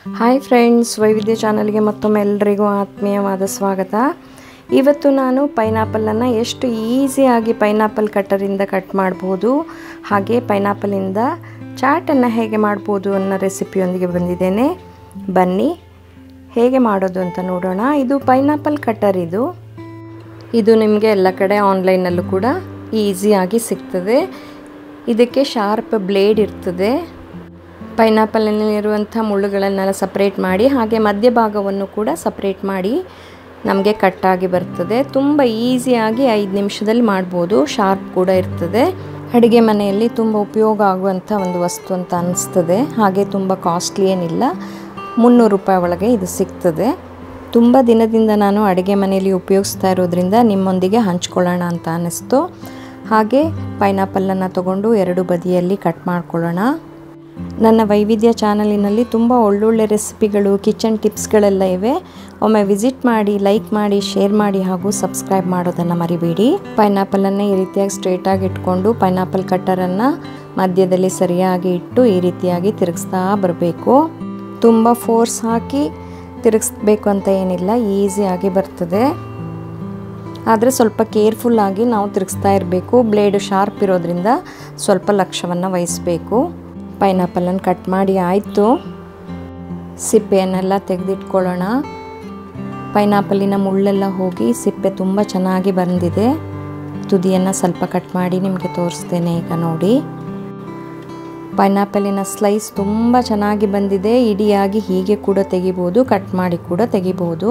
hi friends ವೈವಿಧ್ಯ ಚಾನಲ್ಗೆ ಮತ್ತೊಮ್ಮೆ ಎಲ್ರಿಗೂ ಆತ್ಮೀಯವಾದ ಸ್ವಾಗತ ಇವತ್ತು ನಾನು ಪೈನಾಪಲನ್ನು ಎಷ್ಟು ಈಸಿಯಾಗಿ ಪೈನಾಪಲ್ ಕಟ್ಟರಿಂದ ಕಟ್ ಮಾಡ್ಬೋದು ಹಾಗೆ ಪೈನಾಪಲಿಂದ ಚಾಟನ್ನು ಹೇಗೆ ಮಾಡ್ಬೋದು ಅನ್ನೋ ರೆಸಿಪಿಯೊಂದಿಗೆ ಬಂದಿದ್ದೇನೆ ಬನ್ನಿ ಹೇಗೆ ಮಾಡೋದು ಅಂತ ನೋಡೋಣ ಇದು ಪೈನಾಪಲ್ ಕಟ್ಟರ್ ಇದು ಇದು ನಿಮಗೆ ಎಲ್ಲ ಕಡೆ ಆನ್ಲೈನಲ್ಲೂ ಕೂಡ ಈಸಿಯಾಗಿ ಸಿಗ್ತದೆ ಇದಕ್ಕೆ ಶಾರ್ಪ್ ಬ್ಲೇಡ್ ಇರ್ತದೆ ಪೈನಾಪಲಲ್ಲಿರುವಂಥ ಮುಳ್ಳುಗಳನ್ನೆಲ್ಲ ಸಪ್ರೇಟ್ ಮಾಡಿ ಹಾಗೆ ಮಧ್ಯಭಾಗವನ್ನು ಕೂಡ ಸಪ್ರೇಟ್ ಮಾಡಿ ನಮಗೆ ಕಟ್ಟಾಗಿ ಬರ್ತದೆ ತುಂಬ ಈಸಿಯಾಗಿ ಐದು ನಿಮಿಷದಲ್ಲಿ ಮಾಡ್ಬೋದು ಶಾರ್ಪ್ ಕೂಡ ಇರ್ತದೆ ಅಡುಗೆ ಮನೆಯಲ್ಲಿ ತುಂಬ ಉಪಯೋಗ ಆಗುವಂಥ ಒಂದು ವಸ್ತು ಅಂತ ಅನಿಸ್ತದೆ ಹಾಗೆ ತುಂಬ ಕಾಸ್ಟ್ಲಿ ಏನಿಲ್ಲ ಮುನ್ನೂರು ರೂಪಾಯಿ ಒಳಗೆ ಇದು ಸಿಗ್ತದೆ ತುಂಬ ದಿನದಿಂದ ನಾನು ಅಡುಗೆ ಮನೆಯಲ್ಲಿ ಉಪಯೋಗಿಸ್ತಾ ಇರೋದ್ರಿಂದ ನಿಮ್ಮೊಂದಿಗೆ ಹಂಚ್ಕೊಳ್ಳೋಣ ಅಂತ ಅನ್ನಿಸ್ತು ಹಾಗೆ ಪೈನಾಪಲನ್ನು ತಗೊಂಡು ಎರಡು ಬದಿಯಲ್ಲಿ ಕಟ್ ಮಾಡ್ಕೊಳ್ಳೋಣ ನನ್ನ ವೈವಿಧ್ಯ ಚಾನಲಿನಲ್ಲಿ ತುಂಬ ಒಳ್ಳೊಳ್ಳೆ ರೆಸಿಪಿಗಳು ಕಿಚನ್ ಟಿಪ್ಸ್ಗಳೆಲ್ಲ ಇವೆ ಒಮ್ಮೆ ವಿಸಿಟ್ ಮಾಡಿ ಲೈಕ್ ಮಾಡಿ ಶೇರ್ ಮಾಡಿ ಹಾಗೂ ಸಬ್ಸ್ಕ್ರೈಬ್ ಮಾಡೋದನ್ನು ಮರಿಬೇಡಿ ಪೈನಾಪಲನ್ನು ಈ ರೀತಿಯಾಗಿ ಸ್ಟ್ರೇಟಾಗಿ ಇಟ್ಕೊಂಡು ಪೈನಾಪಲ್ ಕಟ್ಟರನ್ನು ಮಧ್ಯದಲ್ಲಿ ಸರಿಯಾಗಿ ಇಟ್ಟು ಈ ರೀತಿಯಾಗಿ ತಿರುಗಿಸ್ತಾ ಬರಬೇಕು ತುಂಬ ಫೋರ್ಸ್ ಹಾಕಿ ತಿರುಗಿಸ್ಬೇಕು ಅಂತ ಏನಿಲ್ಲ ಈಸಿಯಾಗಿ ಬರ್ತದೆ ಆದರೆ ಸ್ವಲ್ಪ ಕೇರ್ಫುಲ್ಲಾಗಿ ನಾವು ತಿರುಗಿಸ್ತಾ ಇರಬೇಕು ಬ್ಲೇಡು ಶಾರ್ಪ್ ಇರೋದ್ರಿಂದ ಸ್ವಲ್ಪ ಲಕ್ಷ್ಯವನ್ನು ವಹಿಸಬೇಕು ಪೈನಾಪಲನ್ನು ಕಟ್ ಮಾಡಿ ಆಯಿತು ಸಿಪ್ಪೆಯನ್ನೆಲ್ಲ ತೆಗೆದಿಟ್ಕೊಳ್ಳೋಣ ಪೈನಾಪಲಿನ ಮುಳ್ಳೆಲ್ಲ ಹೋಗಿ ಸಿಪ್ಪೆ ತುಂಬ ಚೆನ್ನಾಗಿ ಬಂದಿದೆ ತುದಿಯನ್ನು ಸ್ವಲ್ಪ ಕಟ್ ಮಾಡಿ ನಿಮಗೆ ತೋರಿಸ್ತೇನೆ ಈಗ ನೋಡಿ ಪೈನಾಪಲಿನ ಸ್ಲೈಸ್ ತುಂಬ ಚೆನ್ನಾಗಿ ಬಂದಿದೆ ಇಡಿಯಾಗಿ ಹೀಗೆ ಕೂಡ ತೆಗಿಬೋದು ಕಟ್ ಮಾಡಿ ಕೂಡ ತೆಗಿಬೋದು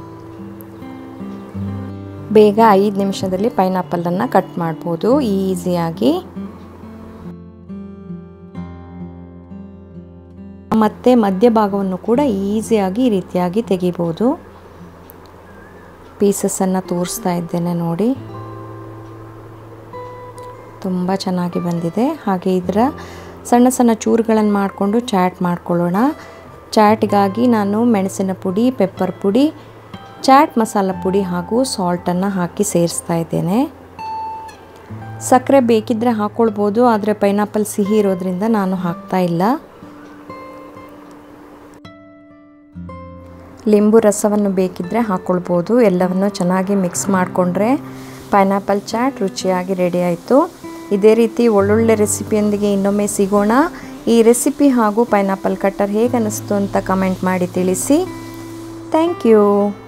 ಬೇಗ ಐದು ನಿಮಿಷದಲ್ಲಿ ಪೈನಾಪಲನ್ನು ಕಟ್ ಮಾಡ್ಬೋದು ಈಸಿಯಾಗಿ ಮತ್ತು ಮಧ್ಯಭಾಗವನ್ನು ಕೂಡ ಈಸಿಯಾಗಿ ಈ ರೀತಿಯಾಗಿ ತೆಗಿಬೋದು ಪೀಸಸನ್ನು ತೋರಿಸ್ತಾ ಇದ್ದೇನೆ ನೋಡಿ ತುಂಬ ಚೆನ್ನಾಗಿ ಬಂದಿದೆ ಹಾಗೆ ಇದರ ಸಣ್ಣ ಸಣ್ಣ ಚೂರುಗಳನ್ನು ಮಾಡಿಕೊಂಡು ಚಾಟ್ ಮಾಡ್ಕೊಳ್ಳೋಣ ಚಾಟ್ಗಾಗಿ ನಾನು ಮೆಣಸಿನ ಪುಡಿ ಪೆಪ್ಪರ್ ಪುಡಿ ಚಾಟ್ ಮಸಾಲ ಪುಡಿ ಹಾಗೂ ಸಾಲ್ಟನ್ನು ಹಾಕಿ ಸೇರಿಸ್ತಾ ಇದ್ದೇನೆ ಸಕ್ಕರೆ ಬೇಕಿದ್ದರೆ ಹಾಕ್ಕೊಳ್ಬೋದು ಆದರೆ ಪೈನಾಪಲ್ ಸಿಹಿ ಇರೋದ್ರಿಂದ ನಾನು ಹಾಕ್ತಾ ಇಲ್ಲ ಲಿಂಬು ರಸವನ್ನು ಬೇಕಿದ್ದರೆ ಹಾಕ್ಕೊಳ್ಬೋದು ಎಲ್ಲವನ್ನು ಚೆನ್ನಾಗಿ ಮಿಕ್ಸ್ ಮಾಡಿಕೊಂಡ್ರೆ ಪೈನಾಪಲ್ ಚಾಟ್ ರುಚಿಯಾಗಿ ರೆಡಿ ಆಯಿತು ಇದೇ ರೀತಿ ಒಳ್ಳೊಳ್ಳೆ ರೆಸಿಪಿಯೊಂದಿಗೆ ಇನ್ನೊಮ್ಮೆ ಸಿಗೋಣ ಈ ರೆಸಿಪಿ ಹಾಗೂ ಪೈನಾಪಲ್ ಕಟ್ಟರ್ ಹೇಗೆ ಅನ್ನಿಸ್ತು ಅಂತ ಕಮೆಂಟ್ ಮಾಡಿ ತಿಳಿಸಿ ಥ್ಯಾಂಕ್ ಯು